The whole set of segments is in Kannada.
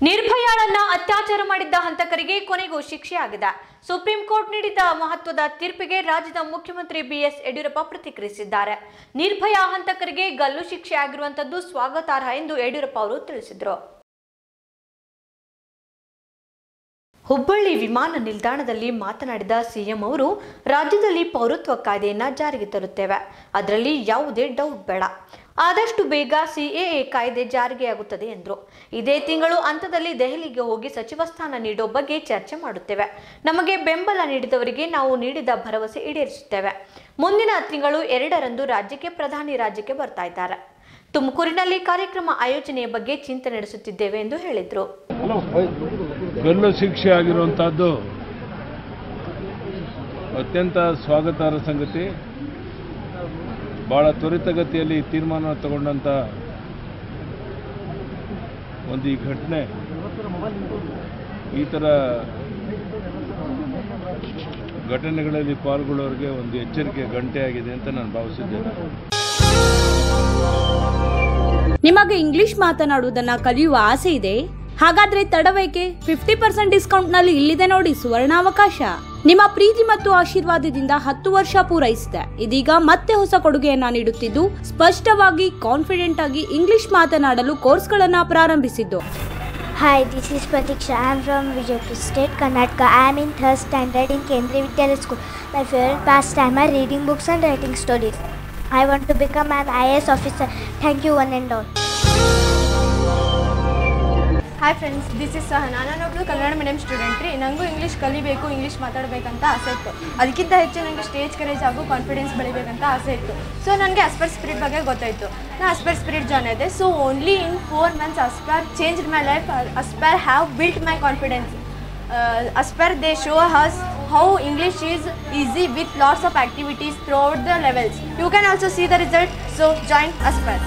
ನಿರ್ಭಯಾಳನ್ನ ಅತ್ಯಾಚಾರ ಮಾಡಿದ್ದ ಹಂತಕರಿಗೆ ಕೊನೆಗೂ ಶಿಕ್ಷೆಯಾಗಿದೆ ಸುಪ್ರೀಂ ಕೋರ್ಟ್ ನೀಡಿದ ಮಹತ್ವದ ತೀರ್ಪಿಗೆ ರಾಜ್ಯದ ಮುಖ್ಯಮಂತ್ರಿ ಬಿಎಸ್ ಯಡಿಯೂರಪ್ಪ ಪ್ರತಿಕ್ರಿಯಿಸಿದ್ದಾರೆ ನಿರ್ಭಯ ಹಂತಕರಿಗೆ ಗಲ್ಲು ಶಿಕ್ಷೆ ಆಗಿರುವಂತದ್ದು ಸ್ವಾಗತಾರ್ಹ ಎಂದು ಯಡಿಯೂರಪ್ಪ ಅವರು ತಿಳಿಸಿದರು ಹುಬ್ಬಳ್ಳಿ ವಿಮಾನ ನಿಲ್ದಾಣದಲ್ಲಿ ಮಾತನಾಡಿದ ಸಿಎಂ ಅವರು ರಾಜ್ಯದಲ್ಲಿ ಪೌರತ್ವ ಕಾಯ್ದೆಯನ್ನ ಜಾರಿಗೆ ತರುತ್ತೇವೆ ಅದರಲ್ಲಿ ಯಾವುದೇ ಡೌಟ್ ಬೇಡ ಆದಷ್ಟು ಬೇಗ ಸಿಎಎ ಕಾಯ್ದೆ ಜಾರಿಗೆಯಾಗುತ್ತದೆ ಎಂದರು ಇದೇ ತಿಂಗಳು ಅಂತ್ಯದಲ್ಲಿ ದೆಹಲಿಗೆ ಹೋಗಿ ಸಚಿವ ಸ್ಥಾನ ನೀಡೋ ಬಗ್ಗೆ ಚರ್ಚೆ ಮಾಡುತ್ತೇವೆ ನಮಗೆ ಬೆಂಬಲ ನೀಡಿದವರಿಗೆ ನಾವು ನೀಡಿದ ಭರವಸೆ ಈಡೇರಿಸುತ್ತೇವೆ ಮುಂದಿನ ತಿಂಗಳು ಎರಡರಂದು ರಾಜ್ಯಕ್ಕೆ ಪ್ರಧಾನಿ ರಾಜ್ಯಕ್ಕೆ ಬರ್ತಾ ಇದ್ದಾರೆ ತುಮಕೂರಿನಲ್ಲಿ ಕಾರ್ಯಕ್ರಮ ಆಯೋಜನೆಯ ಬಗ್ಗೆ ಚಿಂತನೆ ನಡೆಸುತ್ತಿದ್ದೇವೆ ಎಂದು ಹೇಳಿದರು ಗಲ್ಲು ಶಿಕ್ಷೆ ಆಗಿರುವಂಥದ್ದು ಅತ್ಯಂತ ಸ್ವಾಗತಾರ್ಹ ಸಂಗತಿ ಭಾಳ ತ್ವರಿತಗತಿಯಲ್ಲಿ ತೀರ್ಮಾನ ತಗೊಂಡಂಥ ಒಂದು ಈ ಘಟನೆ ಈ ಥರ ಘಟನೆಗಳಲ್ಲಿ ಪಾಲ್ಗೊಳ್ಳೋರಿಗೆ ಒಂದು ಎಚ್ಚರಿಕೆ ಗಂಟೆಯಾಗಿದೆ ಅಂತ ನಾನು ಭಾವಿಸಿದ್ದೇನೆ ನಿಮಗೆ ಇಂಗ್ಲಿಷ್ ಮಾತನಾಡುವುದನ್ನ ಕಲಿಯುವ ಆಸೆ ಇದೆ ಹಾಗಾದ್ರೆ ತಡವೇಕೆ ಫಿಫ್ಟಿ ಪರ್ಸೆಂಟ್ ಡಿಸ್ಕೌಂಟ್ ನಲ್ಲಿ ಇಲ್ಲಿದೆ ನೋಡಿ ಸುವರ್ಣಾವಕಾಶ ನಿಮ್ಮ ಪ್ರೀತಿ ಮತ್ತು ಆಶೀರ್ವಾದದಿಂದ ಹತ್ತು ವರ್ಷ ಪೂರೈಸಿದೆ ಇದೀಗ ಮತ್ತೆ ಹೊಸ ಕೊಡುಗೆಯನ್ನ ನೀಡುತ್ತಿದ್ದು ಸ್ಪಷ್ಟವಾಗಿ ಕಾನ್ಫಿಡೆಂಟ್ ಆಗಿ ಇಂಗ್ಲಿಷ್ ಮಾತನಾಡಲು ಕೋರ್ಸ್ಗಳನ್ನ ಪ್ರಾರಂಭಿಸಿದ್ದು Hi, this is Pratiksha. I am from Vijaypur State, Karnataka. I am in third standard in Kendriya Vidyalaya School. My favorite pastime are reading books and writing stories. I want to become an IAS officer. Thank you, one and all. Hi friends this is Sahana ನಾನೊಬ್ಳು ಕನ್ನಡ ಮೀಡಿಯಂ ಸ್ಟೂಡೆಂಟ್ ರೀ ನನಗೂ ಇಂಗ್ಲೀಷ್ ಕಲಿಬೇಕು ಇಂಗ್ಲೀಷ್ ಮಾತಾಡಬೇಕಂತ ಆಸೆ ಇತ್ತು ಅದಕ್ಕಿಂತ ಹೆಚ್ಚು ನನಗೆ ಸ್ಟೇಜ್ ಕರೇಜ್ ಹಾಗೂ ಕಾನ್ಫಿಡೆನ್ಸ್ ಬೆಳಿಬೇಕಂತ ಆಸೆ ಇತ್ತು ಸೊ ನನಗೆ ಅಸ್ಪರ್ ಸ್ಪಿರಿಟ್ ಬಗ್ಗೆ ಗೊತ್ತಾಯಿತು ನಾನು ಅಸ್ಪರ್ ಸ್ಪಿರಿಟ್ ಜಾಯ್ನ್ ಆದೆ so only in four months Aspire change my life Aspire have built my confidence Aspire they show us how English is easy with lots of activities throughout the levels you can also see the result so join Aspire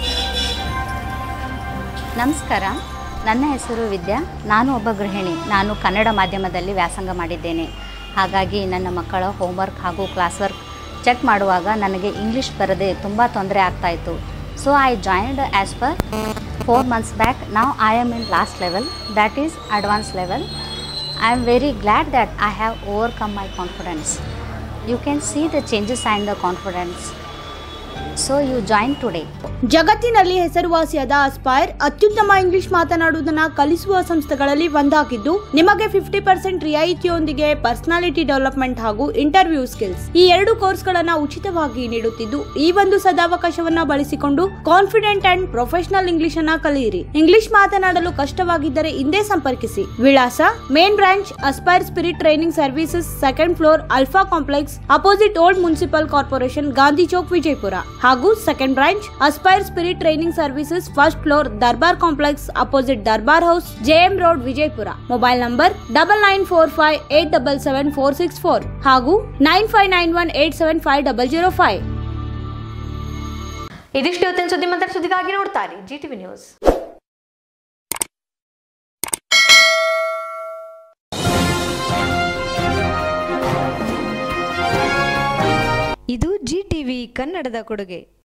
ನಮಸ್ಕಾರ ನನ್ನ ಹೆಸರು ವಿದ್ಯಾ ನಾನು ಒಬ್ಬ ಗೃಹಿಣಿ ನಾನು ಕನ್ನಡ ಮಾಧ್ಯಮದಲ್ಲಿ ವ್ಯಾಸಂಗ ಮಾಡಿದ್ದೇನೆ ಹಾಗಾಗಿ ನನ್ನ ಮಕ್ಕಳ ಹೋಮ್ವರ್ಕ್ ಹಾಗೂ ಕ್ಲಾಸ್ ವರ್ಕ್ ಚೆಕ್ ಮಾಡುವಾಗ ನನಗೆ ಇಂಗ್ಲೀಷ್ ಬರದೆ ತುಂಬ ತೊಂದರೆ ಆಗ್ತಾಯಿತ್ತು so I joined Aspire four months back ನಾವು I am in last level that is advance level I am very glad that I have overcome my confidence you can see the changes and the confidence so you join today ಜಗತ್ತಿನಲ್ಲಿ ಹೆಸರುವಾಸಿಯಾದ ಅಸ್ಪೈರ್ ಅತ್ಯುತ್ತಮ ಇಂಗ್ಲಿಷ್ ಮಾತನಾಡುವುದನ್ನ ಕಲಿಸುವ ಸಂಸ್ಥೆಗಳಲ್ಲಿ ಒಂದಾಗಿದ್ದು ನಿಮಗೆ ಫಿಫ್ಟಿ ಪರ್ಸೆಂಟ್ ರಿಯಾಯಿತಿಯೊಂದಿಗೆ ಪರ್ಸನಾಲಿಟಿ ಡೆವಲಪ್ಮೆಂಟ್ ಹಾಗೂ ಇಂಟರ್ವ್ಯೂ ಸ್ಕಿಲ್ಸ್ ಈ ಎರಡು ಕೋರ್ಸ್ಗಳನ್ನ ಉಚಿತವಾಗಿ ನೀಡುತ್ತಿದ್ದು ಈ ಒಂದು ಸದಾವಕಾಶವನ್ನ ಬಳಸಿಕೊಂಡು ಕಾನ್ಫಿಡೆಂಟ್ ಅಂಡ್ ಪ್ರೊಫೆಷನಲ್ ಇಂಗ್ಲಿಷ್ ಅನ್ನ ಕಲಿಯಿರಿ ಇಂಗ್ಲಿಷ್ ಮಾತನಾಡಲು ಕಷ್ಟವಾಗಿದ್ದರೆ ಹಿಂದೆ ಸಂಪರ್ಕಿಸಿ ವಿಳಾಸ main branch Aspire Spirit training services second floor alpha complex opposite old municipal corporation Gandhi Chowk Vijayapura ಹಾಗೂ second branch Aspire Spirit training services first floor Darbar complex opposite Darbar house JM road Vijayapura mobile number double nine four five eight double seven four six four ಹಾಗೂ nine five nine one eight seven five double zero five ಇದಿಷ್ಟು ಇವತ್ತಿನ ಸುದ್ದಿ ಮಂತ್ರ ಸುದ್ದಿಗಾಗಿ ನೋಡ್ತಾರೆ ಜಿ ಟಿವಿ ನ್ಯೂಸ್ ಇದು ಜಿ ಟಿವಿ ಕನ್ನಡದ ಕೊಡುಗೆ